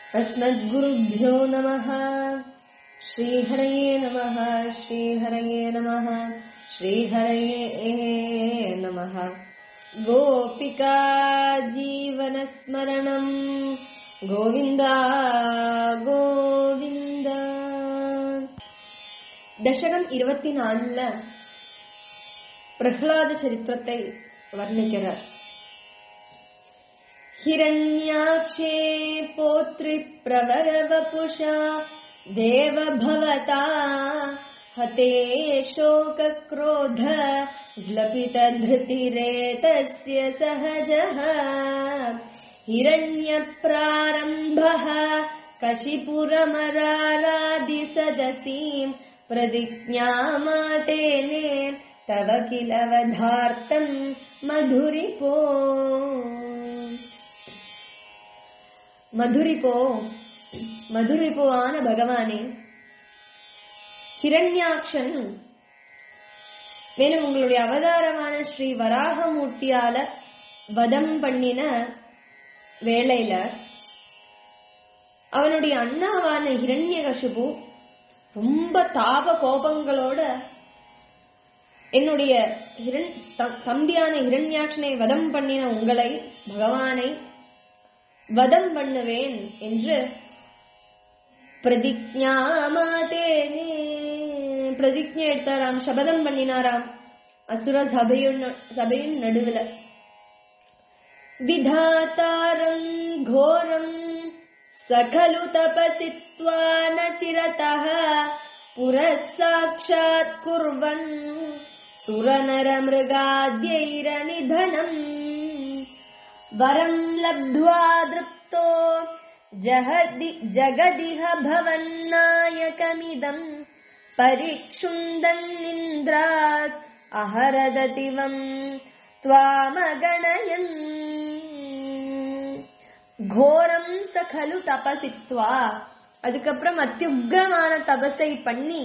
अस्मद्गुरुभ्यो नमः श्रीहरये नमः श्रीहरये नमः श्रीहरये नमः गोपिका जीवनस्मरणम् गोविन्द கோவிந்த தசகம் இருபத்தி நாலுல பிரகலாத சரித்திரத்தை வர்ணிக்கிறார் हिरण्याक्षे पोत्रि प्रवरवपुषा देवभवता हते शोकक्रोध ग्लपितधृतिरेतस्य सहजः हिरण्यप्रारम्भः कशिपुरमरारादिसदसीम् प्रतिज्ञामातेने तव किल वधार्तम् मधुरिपो மதுரிப்போ மதுரிப்போவான பகவானே ஹிரண்யாக்ஷன் மேலும் உங்களுடைய அவதாரமான ஸ்ரீ வராகமூர்த்தியால வதம் பண்ணின வேளையில அவனுடைய அண்ணாவான ஹிரண்யகசுபு ரொம்ப தாப கோபங்களோட என்னுடைய ஹிரண் தம்பியான ஹிரண்யாட்சனை வதம் பண்ணின உங்களை பகவானை வதம் பண்ணுவேன் என்று பிரதிஜாமாதேனே பிரதிஜை எடுத்தாராம் சபதம் பண்ணினாராம் அசுர சபையின் சபையின் நடுவுல விதாத்தாரம் கோரம் சகலு தபசித்வா ந சிரதः புரசாட்சாத் குர்வன் சுரநர மிருகாத்யைரநிதனம் वरम् लब्ध्वा दृप्तो जहदि जगदिह भवन्नायकमिदम् परिक्षुन्दन्निन्द्रात् अहरदतिवम् त्वामगणयन् கோரம் சகலு தபசித்வா அதுக்கப்புறம் அத்தியுக்ரமான தபஸை பண்ணி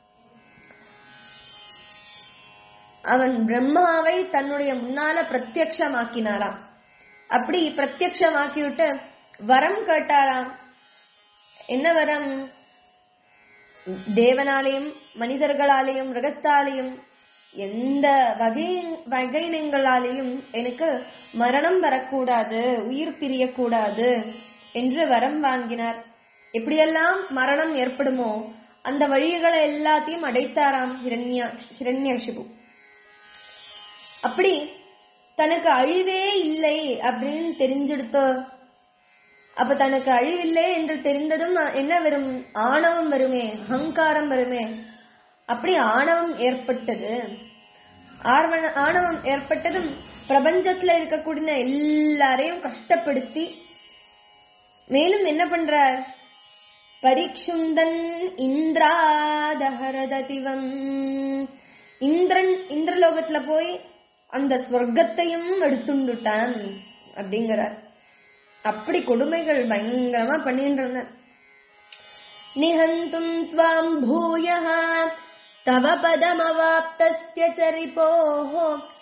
அவன் பிரம்மாவை தன்னுடைய முன்னால பிரத்யக்ஷமாக்கினாராம் அப்படி பிரத்யக்ஷமாக்கிவிட்டு வரம் கேட்டாராம் என்ன வரம் தேவனாலையும் மனிதர்களாலேயும் மிருகத்தாலேயும் எந்த வகை வகையினங்களாலேயும் எனக்கு மரணம் வரக்கூடாது உயிர் பிரியக்கூடாது என்று வரம் வாங்கினார் எப்படியெல்லாம் மரணம் ஏற்படுமோ அந்த வழிகளை எல்லாத்தையும் அடைத்தாராம் ஹிரண்யா ஹிரண்யசிபு அப்படி தனக்கு அழிவே இல்லை அப்படின்னு தெரிஞ்செடுத்தோ அப்ப தனக்கு அழிவில்லை என்று தெரிந்ததும் என்ன வரும் ஆணவம் வருமே அகங்காரம் வருமே அப்படி ஆணவம் ஏற்பட்டது ஆர்வன ஆணவம் ஏற்பட்டதும் பிரபஞ்சத்துல இருக்கக்கூடிய எல்லாரையும் கஷ்டப்படுத்தி மேலும் என்ன பண்றார் பரீட்சுந்தன் இந்திராதஹரததிவம் இந்திரன் இந்திரலோகத்துல போய் அந்த ஸ்வர்க்கத்தையும் எடுத்துண்டுட்டான் அப்படிங்கிறார் அப்படி கொடுமைகள் பயங்கரமா பண்ணிட்டு இருந்தார் நிஹந்தும் துவாம் பூய தவ பதமவாப்தஸ்ய சரிபோः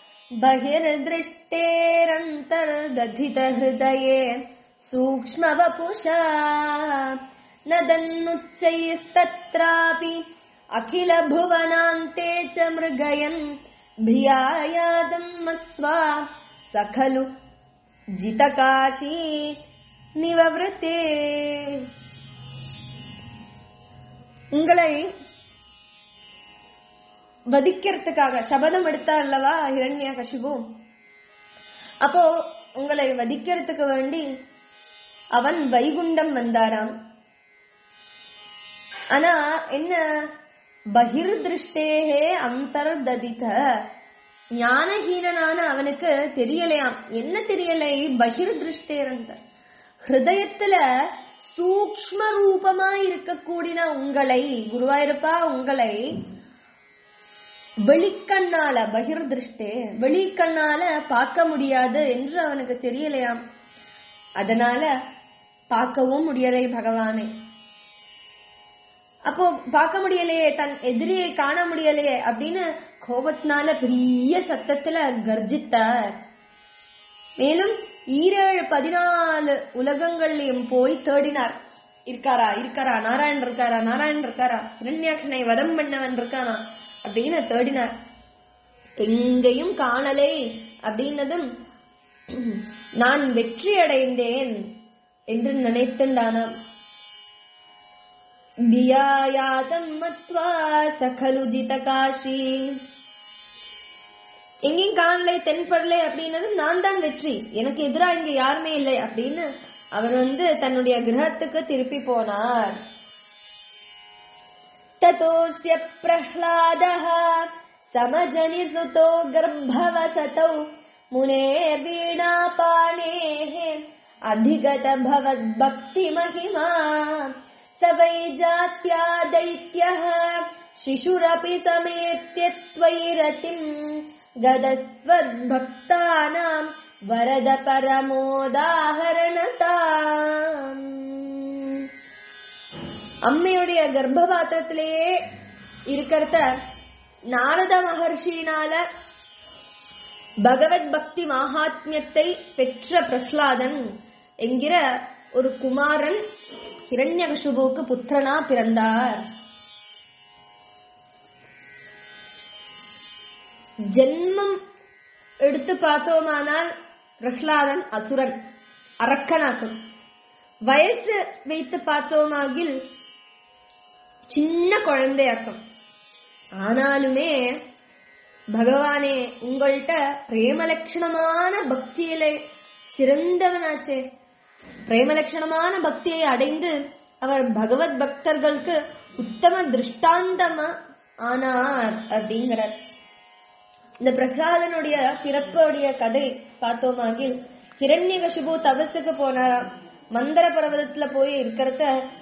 बहिर्दृष्टेरन्तर्दधित हृदये सूक्ष्मवपुषा न दन्नुच्चैस्तत्रापि अखिल भुवनान्ते च मृगयन् भियायादम् मत्वा स खलु जितकाशी நிவவிருத்தே உங்களை வதிக்கிறதுக்காக சபதம் எடுத்தார் அல்லவா ஹிரண்ய கசிபு அப்போ உங்களை வதிக்கிறதுக்கு வேண்டி அவன் வைகுண்டம் வந்தாராம் ஆனா என்ன பகிர் திருஷ்டேகே அந்தர்ததித ஞானஹீனனான அவனுக்கு தெரியலையாம் என்ன தெரியலை பகிர் திருஷ்டேரந்த ஹிருதயத்துல சூக்ம ரூபமா இருக்கக்கூடிய உங்களை குருவாயிருப்பா உங்களை வெளிக்கண்ணால பகிர் திருஷ்டே வெளிக்கண்ணால பார்க்க முடியாது என்று அவனுக்கு தெரியலையாம் அதனால பார்க்கவும் முடியலை பகவானை அப்போ பார்க்க முடியலையே தன் எதிரியை காண முடியலையே அப்படின்னு கோபத்தினால பெரிய சத்தத்துல கர்ஜித்தார் மேலும் ஈரேழு பதினாலு உலகங்கள்லயும் போய் தேடினார் இருக்காரா இருக்காரா நாராயணன் இருக்காரா நாராயணன் இருக்காரா இரண்யாட்சனை வதம் பண்ணவன் இருக்கானா அப்படின்னு தேடினார் எங்கேயும் காணலே அப்படின்னதும் நான் வெற்றி அடைந்தேன் என்று நினைத்துண்டானாம் வியாயாதம் மத்வா சகலு ஜிதகாஷி எங்கேயும் காணலை தென்படலை அப்படின்னதும் நான் தான் வெற்றி எனக்கு எதிரா இங்க யாருமே இல்லை அப்படின்னு அவர் வந்து தன்னுடைய கிரகத்துக்கு திருப்பி போனார் ततोऽस्य प्रह्लादः समजनिसुतो गर्भवसतौ मुनेर्वीणापाणेः अधिगत भवद्भक्तिमहिमा स वै जात्या दैत्यः शिशुरपि समेत्य त्वयि रतिम् गदस्त्वद्भक्तानाम् वरद परमोदाहरणताम् அம்மையுடைய கர்ப்பபாத்திரத்திலேயே இருக்கிறத நாரத மகர்ஷியினால பகவத் பக்தி மகாத்மியத்தை பெற்ற பிரஹ்லாதன் என்கிற ஒரு குமாரன் ஹிரண்யகசுபுவுக்கு புத்திரனா பிறந்தார் ஜென்மம் எடுத்து பார்த்தோமானால் பிரஹ்லாதன் அசுரன் அரக்கனாக்கும் வயசு வைத்து பார்த்தோமாகில் சின்ன குழந்தையாக்கம் ஆனாலுமே பகவானே உங்கள்கிட்ட பிரேமலட்சணமான பக்தியில சிறந்தவனாச்சே பிரேமலட்சணமான பக்தியை அடைந்து அவர் பகவத் பக்தர்களுக்கு உத்தம திருஷ்டாந்தமா ஆனார் அப்படிங்கிறார் இந்த பிரகலாதனுடைய பிறப்புடைய கதை பார்த்தோமாகில் ஹிரண்யகசிபு தபசுக்கு போனாராம் மந்திர பர்வதத்துல போய் இருக்கிறத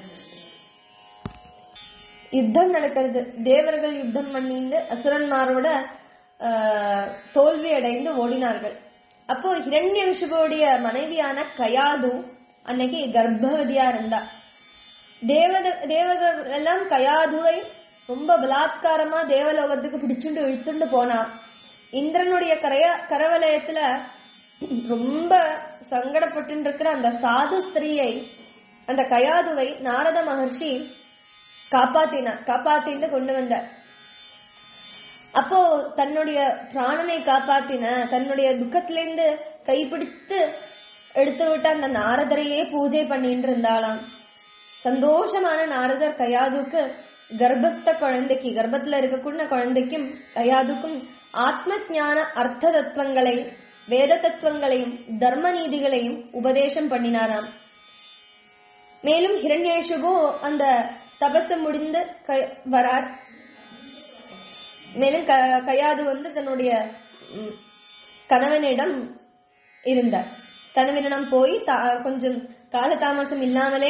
யுத்தம் நடக்கிறது தேவர்கள் யுத்தம் பண்ணிட்டு அசுரன்மாரோட ஆஹ், தோல்வி அடைந்து ஓடினார்கள் அப்போ ஹிரண்யவிஷுவோடைய மனைவியான கயாது அன்னைக்கு கர்ப்பவதியா இருந்தா தேவத தேவர்கள் எல்லாம் கயாதுவை ரொம்ப பலாத்காரமா தேவலோகத்துக்கு பிடிச்சுண்டு இழுத்துண்டு போனா இந்திரனுடைய கரைய கரவலயத்துல ரொம்ப சங்கடப்பட்டு இருக்கிற அந்த சாது ஸ்திரீயை அந்த கயாதுவை நாரத மகர்ஷி காப்பாத்தினார் காப்பாத்திட்டு கொண்டு வந்தார் அப்போ தன்னுடைய பிராணனை காப்பாத்தின தன்னுடைய துக்கத்திலிருந்து கைப்பிடித்து எடுத்து விட்ட அந்த நாரதரையே பூஜை பண்ணிட்டு இருந்தாளாம் சந்தோஷமான நாரதர் கயாதுக்கு கர்ப்பஸ்த குழந்தைக்கு கர்ப்பத்துல இருக்கக்கூடிய குழந்தைக்கும் கயாதுக்கும் ஆத்ம ஞான அர்த்த தத்துவங்களை வேத தத்துவங்களையும் தர்ம நீதிகளையும் உபதேசம் பண்ணினாராம் மேலும் ஹிரண்யேஷுகு அந்த தபசு முடிந்து க- வரார் மேலும் க- கயாது வந்து தன்னுடைய ம், கணவனிடம் இருந்தார் கணவனிடம் போய் தா- கொஞ்சம் காலதாமசம் இல்லாமலே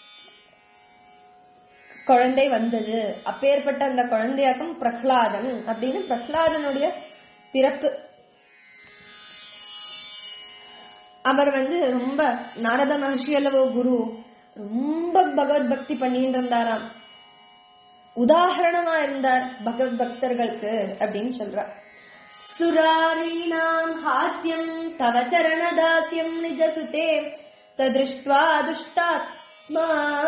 குழந்தை வந்தது அப்பேற்பட்ட அந்த குழந்தையாக்கும் பிரஹ்லாதன் அப்படின்னு பிரஹ்லாதனுடைய பிறப்பு அவர் வந்து ரொம்ப நாரத மகர்ஷி அல்லவோ குரு ரொம்ப பகவத் பக்தி பண்ணிட்டு இருந்தாராம் உதாரணமா இருந்தார் பகவத் பக்தர்களுக்கு அப்படின்னு சொல்றார் சுராரீணாம் ஹாஸ்யம் தவ சரணதாஸ்யம் நிஜசுதே ததிருஷ்ட்வா துஷ்டாத்மா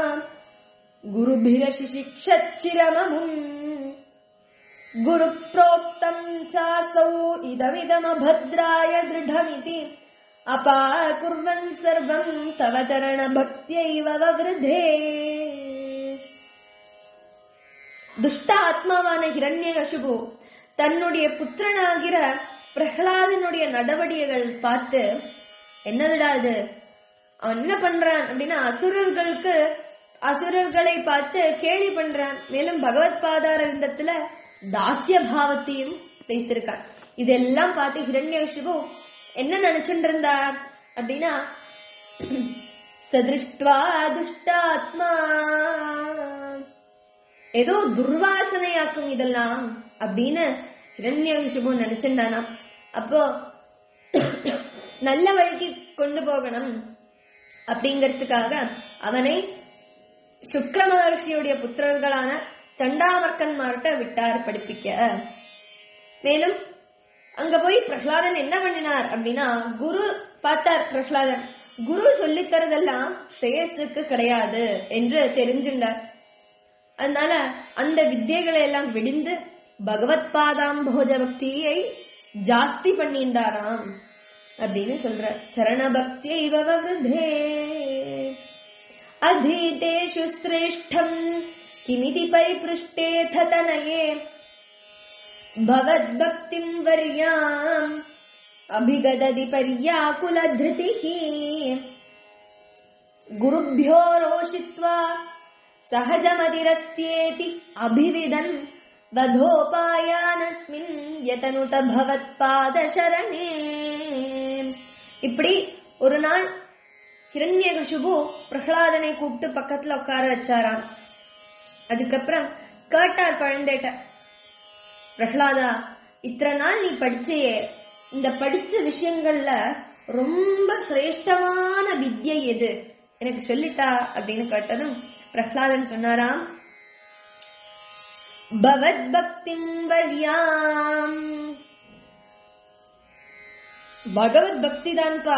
குருபிரசிஷிக்ஷச்சிரமமும் குரு प्रोक्तम् चासौ इदमिदमभद्राय दृढमिति अपाकुर्वन् सर्वम् तव चरणभक्त्यैव ववृधे துஷ்ட ஆத்மாவான ஹிரண்யகசிபு தன்னுடைய புத்திரனாகிற பிரகலாதனுடைய நடவடிக்கைகள் பார்த்து என்னதுடா இது அவன் என்ன பண்றான் அப்படின்னா அசுரர்களுக்கு அசுரர்களை பார்த்து கேலி பண்றான் மேலும் பகவத் பாதாரந்தத்துல தாசிய பாவத்தையும் வைத்திருக்கான் இதெல்லாம் பார்த்து ஹிரண்யகசிபு என்ன நினைச்சுட்டு இருந்தார் அப்படின்னா சதிருஷ்டுவா துஷ்டாத்மா ஏதோ துர்வாசனையாக்கும் இதெல்லாம் அப்படின்னு ஹிரண்யகசிபு நினைச்சிருந்தானா அப்போ நல்ல வழிக்கு கொண்டு போகணும் அப்படிங்கறதுக்காக அவனை சுக்கிர மகர்ஷியுடைய புத்திரர்களான சண்டாமர்க்கன்மார்கிட்ட விட்டார் படிப்பிக்க மேலும் அங்க போய் பிரஹ்லாதன் என்ன பண்ணினார் அப்படின்னா குரு பார்த்தார் பிரஹ்லாதன் குரு சொல்லித் தரதெல்லாம் ஸ்ரேயஸுக்கு கிடையாது என்று தெரிஞ்சுண்டார் அதனால அந்த வித்தியைகளை எல்லாம் விடிந்து பகவத் பாதாம் போஜ பக்தியை ஜாஸ்தி பண்ணிண்டாராம் அப்படின்னு சொல்ற சரண பக்தியை விருதே अधीतेषु श्रेष्ठम् किमिति परिपृष्टेऽथ तनये भवद्भक्तिम् वर्याम् अभिगदति पर्याकुलधृतिः गुरुभ्यो रोषित्वा सहजमतिरस्येति अभिविदन् वधोपायानस्मिन् यतनुत भवत्पादशरणे இப்படி ஒரு நாள் ஹிரண்யகசுபு பிரகலாதனை கூப்பிட்டு பக்கத்துல உட்கார வச்சாராம் அதுக்கப்புறம் கேட்டார் குழந்தைகிட்ட பிரகலாதா இத்தனை நாள் நீ படிச்சையே இந்த படிச்ச விஷயங்கள்ல ரொம்ப சிரேஷ்டமான வித்யை எது எனக்கு சொல்லித்தா அப்படின்னு கேட்டதும் பிரகலாதன் சொன்னாராம் பவத் பக்தி வர்யாம் பகவத் பக்தி தான்ப்பா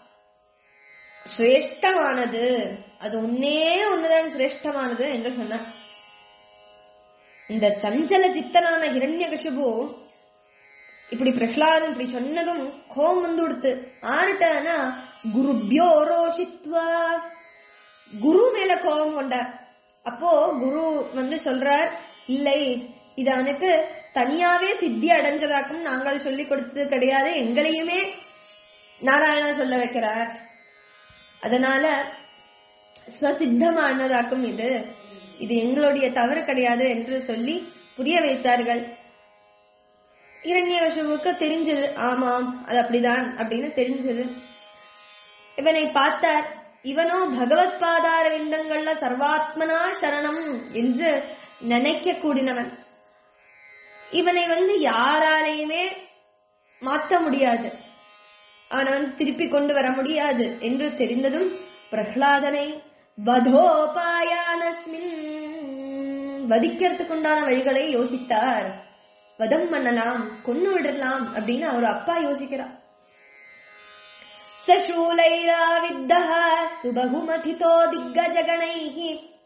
சிரேஷ்டமானது அது ஒன்னே ஒண்ணுதான் சிரேஷ்டமானது என்று சொன்னார் இந்த சஞ்சல சித்தனான ஹிரண்யகசிபு இப்படி பிரஹ்லாதன் இப்படி சொன்னதும் கோபம் வந்து கொடுத்து ஆறுட்டானா குருபியோ ரோஷித்வா குரு மேல கோபம் கொண்டார் அப்போ குரு வந்து சொல்றார் இல்லை இது அவனுக்கு தனியாவே சித்தி அடைஞ்சதாக்கும் நாங்கள் சொல்லிக் கொடுத்தது கிடையாது எங்களையுமே நாராயணா சொல்ல வைக்கிறார் அதனால ஸ்வசித்தமானதாக்கும் இது இது எங்களுடைய தவறு கிடையாது என்று சொல்லி புரிய வைத்தார்கள் இரண்யகசுவுக்கு தெரிஞ்சது ஆமாம் அது அப்படிதான் அப்படின்னு தெரிஞ்சது இவனை பார்த்தார் இவனோ பகவத் பாதார விந்தங்கள்ல சர்வாத்மனா சரணம் என்று நினைக்க கூடினவன் இவனை வந்து யாராலையுமே மாற்ற முடியாது அவனை வந்து திருப்பி கொண்டு வர முடியாது என்று தெரிந்ததும் பிரஹ்லாதனை வதோபாயானஸ்மின் வதிக்கிறதுக்கு உண்டான வழிகளை யோசித்தார் வதம் பண்ணலாம் கொன்னு விடலாம் அப்படின்னு அவர் அப்பா யோசிக்கிறார் சசூலைராவித்தः சுபகுமதிதோ திக்கஜகணைः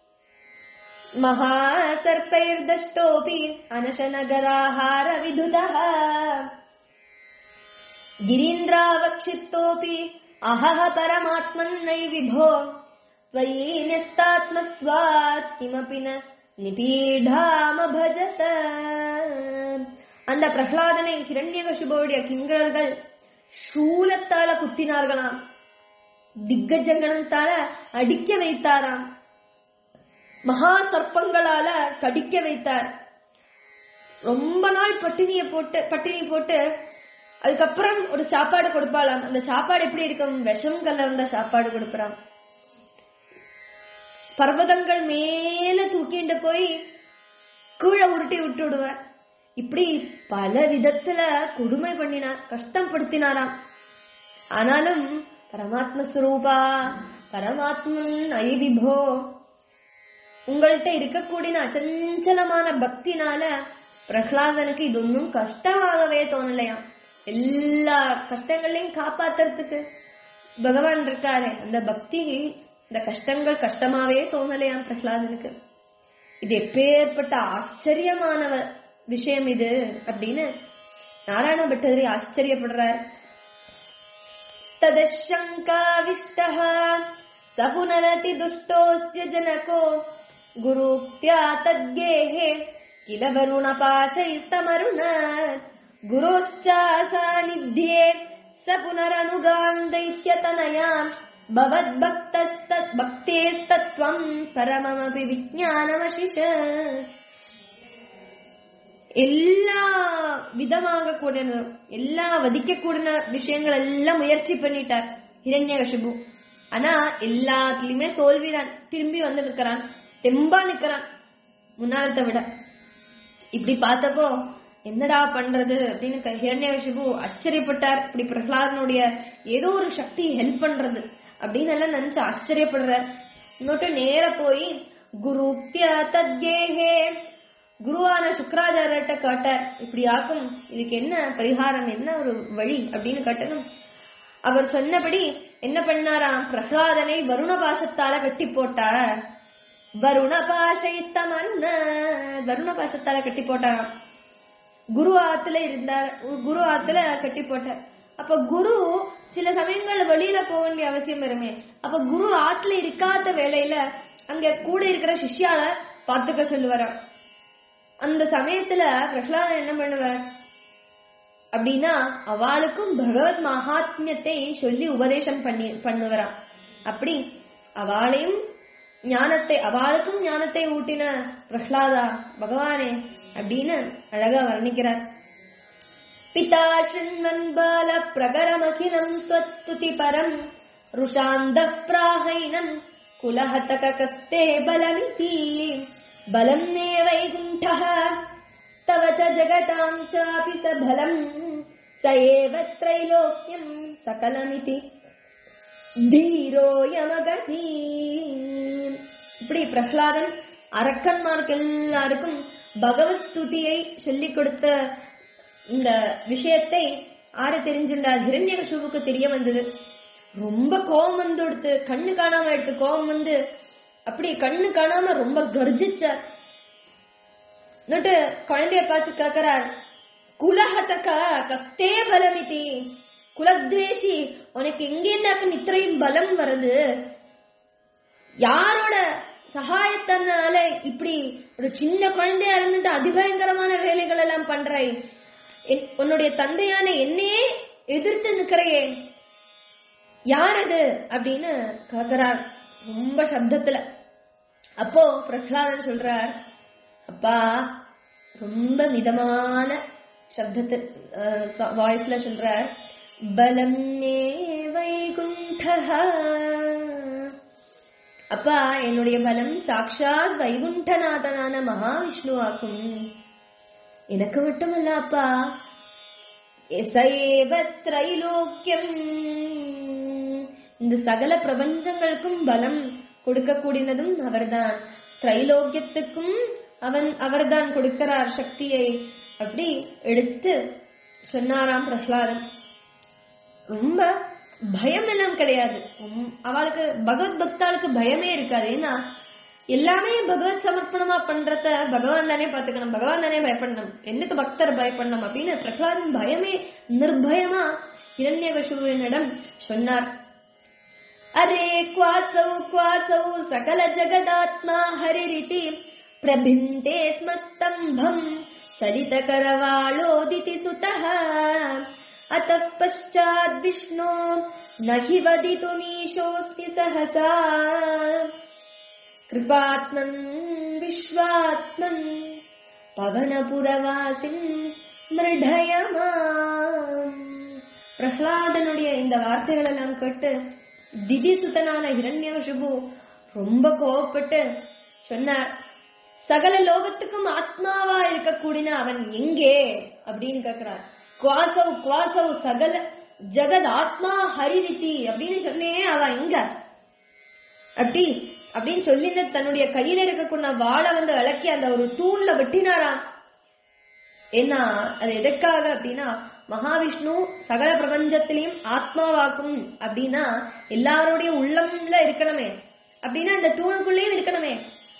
महासर्पैर्दष्टोऽपि अनशनगराहारविधुतः गिरीन्द्रावक्षिप्तोऽपि अहः परमात्मन्नै विभो त्वयि न्यस्तात्मत्वात् किमपि न நிபீடாமபஜத அந்த பிரகலாதனை ஹிரண்யகசுபோடைய கிங்கரர்கள் சூலத்தால குத்தினார்களாம் திக்கஜங்கனத்தால அடிக்க வைத்தாராம் மகா சர்ப்பங்களால கடிக்க வைத்தார் ரொம்ப நாள் பட்டினிய போட்டு பட்டினி போட்டு அதுக்கப்புறம் ஒரு சாப்பாடு கொடுப்பாளாம் அந்த சாப்பாடு எப்படி இருக்கும் விஷம் கலர்ந்த சாப்பாடு கொடுக்கறான் பர்வதங்கள் மேல தூக்கிண்டு போய் கீழே உருட்டி விட்டு விடுவார் இப்படி பல விதத்துல கொடுமை பண்ணினார் கஷ்டப்படுத்தினாராம் ஆனாலும் பரமாத்ம ஸ்வரூபா பரமாத்மன் ஐவிபோ உங்கள்கிட்ட இருக்கக்கூடிய அச்சஞ்சலமான பக்தினால பிரகலாதனுக்கு இது ஒன்றும் கஷ்டமாகவே தோணலையாம் எல்லா கஷ்டங்களையும் காப்பாத்துறதுக்கு பகவான் இருக்காரு அந்த பக்தி இந்த கஷ்டங்கள் கஷ்டமாவே தோணலையாம் பிரகலாதனுக்கு இது எப்பேற்பட்ட ஆச்சரியமான விஷயம் இது அப்படின்னு நாராயண பட்டதிரி ஆச்சரியப்படுறார் तदशङ्काविष्टः स पुनरति दुष्टोऽस्य जनको गुरूक्त्या तद्गेहे किल वरुणपाशैस्तमरुण गुरोश्चा सान्निध्ये स पुनरनुगान्दैत्यतनयाम् भवद्भक्तस्तत् भक्तेस्तत्त्वम् परममपि विज्ञानमशिष எல்லா விதமாக கூடின எல்லா வதிக்க கூடின விஷயங்கள் எல்லாம் முயற்சி பண்ணிட்டார் ஹிரண்யகசிபு ஆனா எல்லாத்துலயுமே தோல்விதான் திரும்பி வந்து நிக்கிறான் தெம்பா நிக்கிறான் முன்னாலத்தை விட இப்படி பார்த்தப்போ என்னடா பண்றது அப்படின்னு ஹிரண்யகசிபு ஆச்சரியப்பட்டார் இப்படி பிரகலாதனுடைய ஏதோ ஒரு சக்தி ஹெல்ப் பண்றது அப்படின்னு எல்லாம் நினைச்சு ஆச்சரியப்படுறார் இன்னொட்டு நேர போய் குருப்திய தத்கேஹே குருவான சுக்கராச்சாரியர்கிட்ட கேட்டார் இப்படி ஆக்கும் இதுக்கு என்ன பரிகாரம் என்ன ஒரு வழி அப்படின்னு கேட்டதும் அவர் சொன்னபடி என்ன பண்ணாராம் பிரகலாதனை வருண பாசத்தால கட்டி போட்டார் வருண பாசைத்தமன்ன வருண பாசத்தால கட்டி போட்டாராம் குரு ஆத்துல இருந்தார் குரு ஆத்துல கட்டி போட்டார் அப்ப குரு சில சமயங்கள்ல வெளியில போக வேண்டிய அவசியம் வருமே அப்ப குரு ஆத்துல இருக்காத வேளையில அங்க கூட இருக்கிற சிஷ்யால பாத்துக்க சொல்லுவாராம் அந்த சமயத்துல பிரகலாதன் என்ன பண்ணுவார் அப்படின்னா அவளுக்கும் பகவத் மகாத்மியத்தை சொல்லி உபதேசம் பண்ணி பண்ணுவராம் அப்படி அவளையும் ஞானத்தை அவளுக்கும் ஞானத்தை ஊட்டின பிரஹ்லாதா பகவானே அப்படின்னு அழகா வர்ணிக்கிறார் பிதா शृण्वन् बाल प्रगरमखिलम् त्वत्स्तुति परम् रुषान्दः प्राहैनम् कुलहतककस्ते बलमिति बलम् ने वैकुण्ठः तव च जगताम् चापि स बलम् स एव त्रैलोक्यम् सकलमिति தீரோயமகதி இப்படி பிரஹ்லாதன் அரக்கன்மார்க்கு எல்லாருக்கும் பகவத் துதியை சொல்லிக் கொடுத்த இந்த விஷயத்தை ஆறு தெரிஞ்சுண்டார் ஹிரண்யகசுவுக்கு தெரிய வந்தது ரொம்ப கோபம் வந்து கொடுத்து கண்ணு காணாம எடுத்து கோபம் வந்து அப்படி கண்ணு காணாம ரொம்ப கர்ஜிச்சார் എന്നിട്ട് குழந்தைய பார்த்து கேக்குறார் குலஹதக கஸ்தே பலமிதி குலத்வேஷி உனக்கு எங்கேருந்தாக்கும் இത്രയും பலம் வருது யாரோட சகாயத்தினால இப்படி ஒரு சின்ன குழந்தையா இருந்துட்டு அதிபயங்கரமான வேலைகள் எல்லாம் பண்றை என்- உன்னுடைய தந்தையான என்னையே எதிர்த்து நிக்கிறையே யார் அது அப்படின்னு கேக்குறார் ரொம்ப சப்தத்துல அப்போ பிரகலாதன் சொல்றார் அப்பா ரொம்ப மிதமான சப்தத்து வாய்ஸ்ல சொல்றார் பலம் மே வைகுண்டஹா அப்பா என்னுடைய பலம் சாக்ஷாத் வைகுண்டநாதனான மகாவிஷ்ணுவாக்கும் எனக்கு மட்டுமல்ல அப்பா எசைவ திரைலோக்கியம் இந்த சகல பிரபஞ்சங்களுக்கும் பலம் கொடுக்கக்கூடியதும் அவர்தான் திரைலோக்கியத்துக்கும் அவன் அவர்தான் கொடுக்கிறார் சக்தியை அப்படி எடுத்து சொன்னாராம் பிரஹ்லாதன் ரொம்ப பயம் எல்லாம் கிடையாது உம், அவளுக்கு பகவத் பக்தாளுக்கு பயமே இருக்காது ஏன்னா எல்லாமே பகவத் சமர்ப்பணமா பண்றத பகவான் தானே பாத்துக்கணும் பகவான் தானே பயப்படணும் என்னக்கு பக்தர் பயப்படணும் அப்படின்னு பிரகலாதன் பயமே நிர்பயமா இரண்யகசுவினிடம் சொன்னார் अरे क्वासौ क्वासौ सकल जगदात्मा हरिरिति प्रभिन्ते स्मस्तम्भम् सलितकरवाळोदिति सुतः अतः पश्चाद्विष्णो न हि वदितुमीशोऽस्ति सहसा कृपात्मन् विश्वात्मन् பவனபுரவாசின் மிருடயமாம் பிரஹ்லாதனுடைய இந்த வார்த்தைகள் எல்லாம் கேட்டு திதிசுதனான ஹிரண்யகசிபு ரொம்ப கோவப்பட்டு சொன்னார் சகல லோகத்துக்கும் ஆத்மாவா இருக்கக்கூடிய அவன் எங்கே அப்படின்னு கேக்குறார் குவாசவ் குவாசவ் சகல ஜெகத் ஆத்மா ஹரிரிதி அப்படின்னு சொன்னே அவன் எங்க அப்படி அப்படின்னு சொல்லிட்டு தன்னுடைய கையில இருக்கக்கூடிய வாளை வந்து விளக்கி அந்த ஒரு தூண்ல வெட்டினாராம் ஏன்னா அது எதற்காக அப்படின்னா மகாவிஷ்ணு சகல பிரபஞ்சத்திலையும் ஆத்மாவாக்கும் அப்படின்னா எல்லாருடைய உள்ளம்ல இருக்கணுமே அப்படின்னா இந்த தூணுக்குள்ளேயும் இருக்கணுமே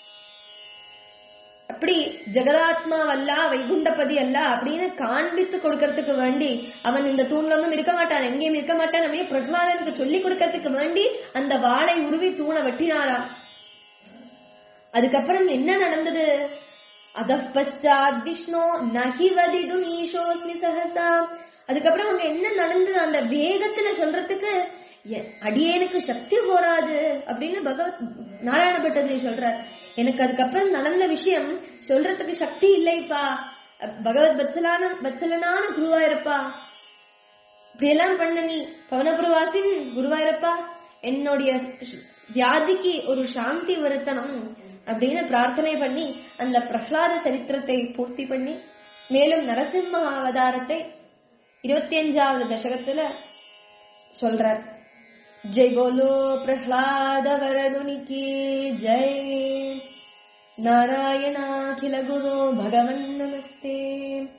அப்படி ஜெகதாத்மாவல்ல வைகுண்டபதி அல்ல அப்படின்னு காண்பித்து கொடுக்கறதுக்கு வேண்டி அவன் இந்த தூண்ல ஒன்றும் இருக்க மாட்டான் எங்கேயும் இருக்க மாட்டான் அப்படின்னு பிரகலாதனுக்கு சொல்லி கொடுக்கறதுக்கு வேண்டி அந்த வாளை உருவி தூணை வெட்டினாராம் அதுக்கப்புறம் என்ன நடந்தது அத பஷாத் விஷ்ணு நகி வதிதும் ஈஷோஸ்மி சஹசா அதுக்கப்புறம் அங்க என்ன நடந்தது அந்த வேகத்துல சொல்றதுக்கு எ- அடியேனுக்கு சக்தி போராது அப்படின்னு பகவத் நாராயண பட்டதிரி சொல்றார் எனக்கு அதுக்கப்புறம் நடந்த விஷயம் சொல்றதுக்கு சக்தி இல்லைப்பா பகவத் பத்சலான பத்சலனான குருவாயிருப்பா இப்படியெல்லாம் பண்ண நீ பவனபுரவாசின் குருவாயிருப்பா என்னுடைய வியாதிக்கு ஒரு சாந்தி வருத்தணும் அப்படின்னு பிரார்த்தனை பண்ணி அந்த பிரஹ்லாத சரித்திரத்தை பூர்த்தி பண்ணி மேலும் நரசிம்ம அவதாரத்தை இருபத்தி அஞ்சாவது தசகத்துல சொல்றார் ஜெய் போலோ பிரஹ்லாத வரதுனிக்கு ஜெய் நாராயணாகில குரு பகவன் நமஸ்தே